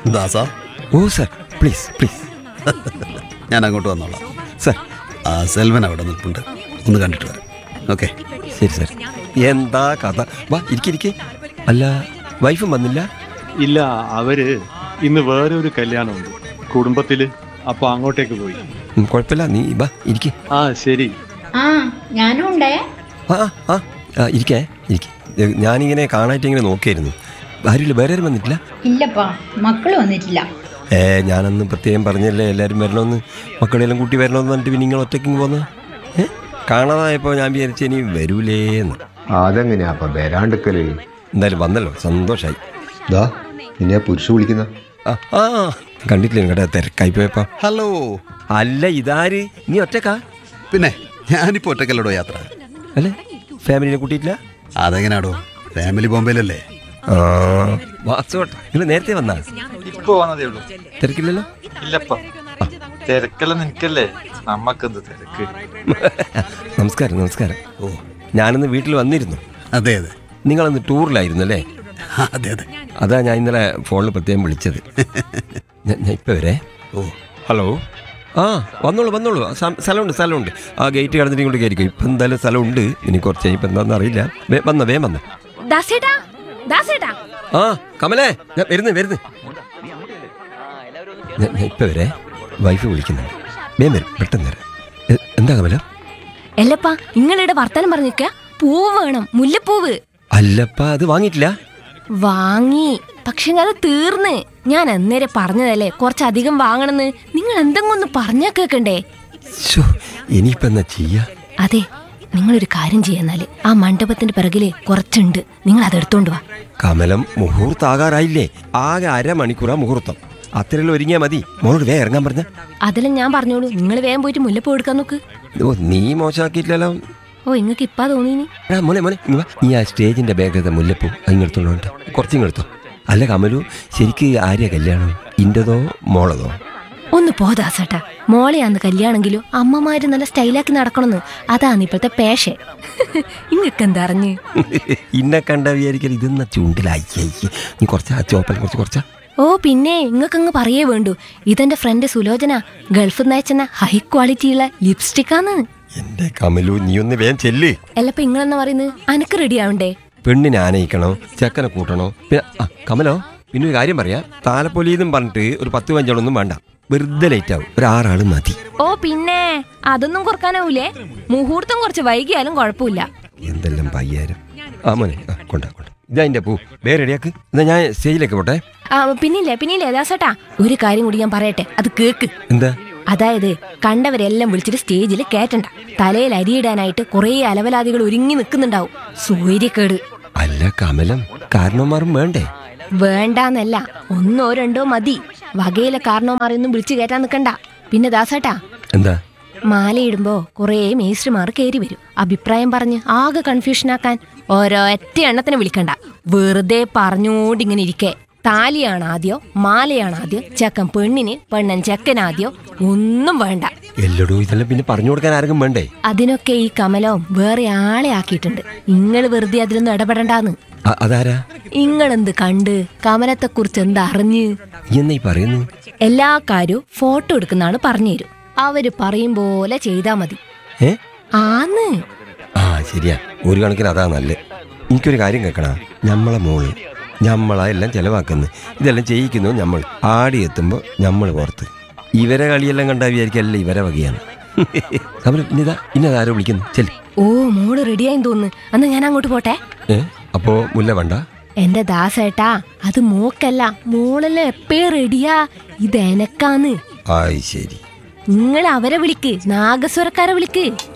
ദാസാ ഓ sir please please ഞാൻ അങ്ങോട്ട് വന്നോളാം സർ ആ സെൽവൻ അവിടെ നിൽപ്പുണ്ട് ഒന്ന് കണ്ടിട്ട് വരാം ഓക്കെ ശരി സർ എന്താ കഥ വാ ഇരിക്കിരിക്കെ അല്ല വൈഫും വന്നില്ല ഇല്ല അവര് ഇന്ന് വേറെ ഒരു കല്യാണമുണ്ട് കുടുംബത്തില് അപ്പൊ അങ്ങോട്ടേക്ക് പോയി ഉം, കുഴപ്പമില്ല നീ വാ ഇരിക്കെ ആ ശരി ആ ഞാനും ഉണ്ടേ ആ ആ, ആ ആ ഇരിക്കേ ഇരിക്കെ ഞാനിങ്ങനെ കാണാനായിട്ട് ഇങ്ങനെ നോക്കിയായിരുന്നു ആരുമില്ല വേറെ ആരും വന്നിട്ടില്ല ഇല്ലപ്പാ മക്കള് വന്നിട്ടില്ല ഏ ഞാനന്ന് പ്രത്യേകം പറഞ്ഞല്ലേ എല്ലാവരും വരണമെന്ന് മക്കളെല്ലാം കൂട്ടി വരണമെന്ന് പറഞ്ഞിട്ട് പിന്നെ നിങ്ങൾ ഒറ്റയ്ക്ക് പോന്ന് ഏ കാണാതായപ്പോൾ ഞാൻ വിചാരിച്ചു ഇനി വരൂലേന്ന് അതെങ്ങനെയാ അപ്പൊ വരാണ്ടിക്കല് എന്തായാലും വന്നല്ലോ സന്തോഷമായി ദാ നിന്നെ പുരുഷ വിളിക്കുന്ന ആ ആ കണ്ടിട്ടില്ല നിങ്ങളുടെ തിരക്കായി പോയപ്പോ ഹലോ അല്ല ഇതാര് നീ ഒറ്റക്കാ പിന്നെ ഞാനിപ്പോൾ ഒറ്റക്കല്ലടോ യാത്ര അല്ലേ ഫാമിലിനെ കൂട്ടിയിട്ടില്ല അതെങ്ങനെയാടോ ഫാമിലി ബോംബെയിലല്ലേ ആ വാസോട്ടെ നിങ്ങൾ നേരത്തെ വന്നാ ഇപ്പൊ വന്നതേ ഉള്ളൂ തിരക്കില്ലല്ലോ ഇല്ലപ്പ തിരക്കെല്ലാം നിനക്കല്ലേ നമ്മക്കെന്ത് തിരക്ക് നമസ്കാരം നമസ്കാരം ഓ ഞാനിന്ന് വീട്ടിൽ വന്നിരുന്നു അതെ അതെ നിങ്ങളന്ന് ടൂറിലായിരുന്നു അല്ലേ അതെ അതെ അതാ ഞാൻ ഇന്നലെ ഫോണിൽ പ്രത്യേകം വിളിച്ചത് ഞാൻ ഞാൻ ഇപ്പം വരെ ഓ ഹലോ ആ വന്നോളൂ വന്നോളൂ ആ, സ്ഥ- സ്ഥലമുണ്ട് സ്ഥലമുണ്ട് ആ ഗേറ്റ് കടന്നിട്ട് ഇങ്ങോട്ട് കയറിക്കും ഇപ്പം എന്തായാലും സ്ഥലമുണ്ട് ഇനി കുറച്ച് കഴിഞ്ഞപ്പോൾ എന്താണെന്ന് അറിയില്ല വേ വന്ന വേം വന്ന ദാസേട്ടാ ദാസേട്ടാ ആ കമലേ ഞാൻ വരുന്നു വരുന്നു ഞാൻ ഞാൻ ഇപ്പം വരെ വൈഫ് വിളിക്കുന്നുണ്ട് വേം വരും പെട്ടെന്ന് വരാം എ- എന്താ കമല എല്ലപ്പാ നിങ്ങളുടെ വർത്താനം പറഞ്ഞിക്ക പൂവ് വേണം മുല്ലപ്പൂവ് അല്ലപ്പ അത് വാങ്ങിയിട്ടില്ല വാങ്ങി പക്ഷെ അത് തീർന്ന് ഞാൻ അന്നേരം പറഞ്ഞതല്ലേ കുറച്ചധികം വാങ്ങണമെന്ന് നിങ്ങൾ എന്തെങ്കിലും ഒന്ന് പറഞ്ഞാ കേക്കണ്ടേ ശോ ഇനിയിപ്പോൾ എന്നാ ചെയ്യാ അതെ നിങ്ങളൊരു കാര്യം ചെയ്യാന്നാല് ആ മണ്ഡപത്തിന്റെ പിറകില് കുറച്ചുണ്ട് നിങ്ങൾ അതെടുത്തോണ്ട് വാ കമലം മുഹൂർത്താകാറായില്ലേ ആകെ അരമണിക്കൂറാ മുഹൂർത്തം അത്രയെല്ലാം ഒരുങ്ങിയാ മതി മോളോട് വേ ഇറങ്ങാൻ പറഞ്ഞ അതെല്ലാം ഞാൻ പറഞ്ഞോളൂ നിങ്ങൾ വേഗം പോയിട്ട് മുല്ലപ്പൂ എടുക്കാൻ നോക്ക് ഓ നീ മോശമാക്കിയിട്ടില്ലല്ലോ ഓ ഇങ്ങക്ക് ഇപ്പാ തോന്നിനി എടാ മോനെ മോനെ ഇങ്ങ് വാ. നീ ആ സ്റ്റേജിന്റെ ബാഗത്തെ മുല്ലപ്പൂ അതിങ്ങെടുത്തോണ്ട് കുറച്ച് ഇങ്ങെടുത്തോ അല്ല കമലു ശരിക്ക് ആര്യ കല്യാണം ഇൻ്റെതോ മോളതോ ഒന്ന് പോദാസേട്ടാ മോളെ അന്ന് കല്യാണെങ്കിലും അമ്മമാര് നല്ല സ്റ്റൈലാക്കി നടക്കണമെന്ന് അതാണ് ഇപ്പോഴത്തെ പേഷൻ ഇങ്ങക്ക് എന്താ അറിഞ്ഞ് ഇന്നെ കണ്ട വിചാരിക്കൽ ഇതെന്ന ചുണ്ടിലായി നീ കുറച്ച് ആ ചോപ്പൽ കുറച്ച് കുറച്ചാ ഓ പിന്നെ ഇങ്ങക്കങ്ങ് പറയേ വേണ്ടു ഇതെന്റെ ഫ്രണ്ട് സുലോചന ഗൾഫിൽ നിന്ന് അയച്ചെന്ന ഹൈ ക്വാളിറ്റിയുള്ള ലിപ്സ്റ്റിക്കാന്ന് എന്റെ കമലു നീ ഒന്ന് വേഗം ചെല്ല് അല്ലപ്പ ഇങ്ങളെന്നാ പറയുന്നത് അനക്ക് റെഡി ആവണ്ടേ പെണ്ണിനെ ആനയിക്കണോ ചെക്കനെ കൂട്ടണോ പിന്നെ ആ കമലോ പിന്നെ ഒരു കാര്യം പറയാം താലപ്പൊലിന്നും പറഞ്ഞിട്ട് ഒരു പത്ത് പഞ്ചാളൊന്നും വേണ്ട വെറുതെ ലേറ്റ് ആവും ഒരു ആറാള് മതി ഓ പിന്നെ അതൊന്നും കുറക്കാനാവൂലേ മുഹൂർത്തം കുറച്ച് വൈകിയാലും കുഴപ്പമില്ല എന്തെല്ലാം പയ്യാരം ആ മോനെ ആ കൊണ്ടാ കൊണ്ട ഇതാ എൻ്റെ പൂ വേറെ റെഡിയാക്ക് എന്നാ ഞാൻ സ്റ്റേജിലേക്ക് പോട്ടെ ആ പിന്നില്ലേ പിന്നില്ലേ ദാസേട്ടാ ഒരു കാര്യം കൂടി ഞാൻ പറയട്ടെ അത് കേക്ക് എന്താ അതായത് കണ്ടവരെല്ലാം വിളിച്ചിട്ട് സ്റ്റേജിൽ കയറ്റണ്ട തലയിൽ അരിയിടാനായിട്ട് കുറേ അലവലാദികൾ ഒരുങ്ങി നിൽക്കുന്നുണ്ടാവും സൂര്യക്കേട് അല്ല കമലം കാരണവന്മാരും വേണ്ടേ വേണ്ടാന്നല്ല ഒന്നോ രണ്ടോ മതി വകയിലെ കാരണവന്മാരെയൊന്നും വിളിച്ചു കയറ്റാൻ നിൽക്കണ്ട പിന്നെ ദാസേട്ടാ എന്താ മാലയിടുമ്പോ കുറേ മേസ്ത്രിമാർ കയറി വരും അഭിപ്രായം പറഞ്ഞ് ആകെ കൺഫ്യൂഷനാക്കാൻ ഓരോറ്റ എണ്ണത്തിന് വിളിക്കണ്ട വെറുതെ പറഞ്ഞോണ്ട് ഇങ്ങനെ ഇരിക്കെ താലിയാണ് ആദ്യോ മാലയാണ് ആദ്യം ചെക്കൻ പെണ്ണിന് പെണ്ണൻ ചെക്കനാദ്യോ ഒന്നും വേണ്ട എല്ലടോ ഇതെല്ലാം പിന്നെ പറഞ്ഞു കൊടുക്കാൻ ആരെങ്കിലും വേണ്ടേ അതിനൊക്കെ ഈ കമലവും വേറെ ആളെ ആക്കിയിട്ടുണ്ട് നിങ്ങൾ വെറുതെ അതിലൊന്നും ഇടപെടണ്ടാന്ന് അ- അതാരാ ഇങ്ങളെന്ത് കണ്ട് കമലത്തെ കുറിച്ച് എന്ത് അറിഞ്ഞ് നീ എന്നാ ഈ പറയുന്നു എല്ലാ കാര്യവും ഫോട്ടോ എടുക്കുന്നാണ് പറഞ്ഞുതരും അവര് പറയും പോലെ ചെയ്താ മതി ഏ ആന്ന് ആ ശരിയാ ഒരു കണക്കിന് അതാ നല്ലത് എനിക്കൊരു കാര്യം കേൾക്കണ നമ്മളെ മോള് ഞമ്മളാ എല്ലാം ചെലവാക്കുന്നു ഇതെല്ലാം ചെയ്യിക്കുന്നു നമ്മൾ ആടി എത്തുമ്പോൾ നമ്മൾ പുറത്ത് ഇവരെ കളിയെല്ലാം കണ്ടാ വിചാരിക്കല്ല ഇവരെ വകയാണ് കമലം ഇനിതാ ഇന്നതാരോ വിളിക്കുന്നു ചെല് ഓ മോള് റെഡിയായി തോന്നുന്നു അന്ന് ഞാൻ അങ്ങോട്ട് പോട്ടെ ഏ അപ്പോ മുല്ല വേണ്ട എന്റെ ദാസേട്ടാ അത് മോക്കല്ല മോളെല്ലാം എപ്പേ റെഡിയാ ഇത് എനക്കാന്ന് ആയി ശരി നിങ്ങൾ അവരെ വിളിക്ക് നാഗസ്വരക്കാരെ വിളിക്ക്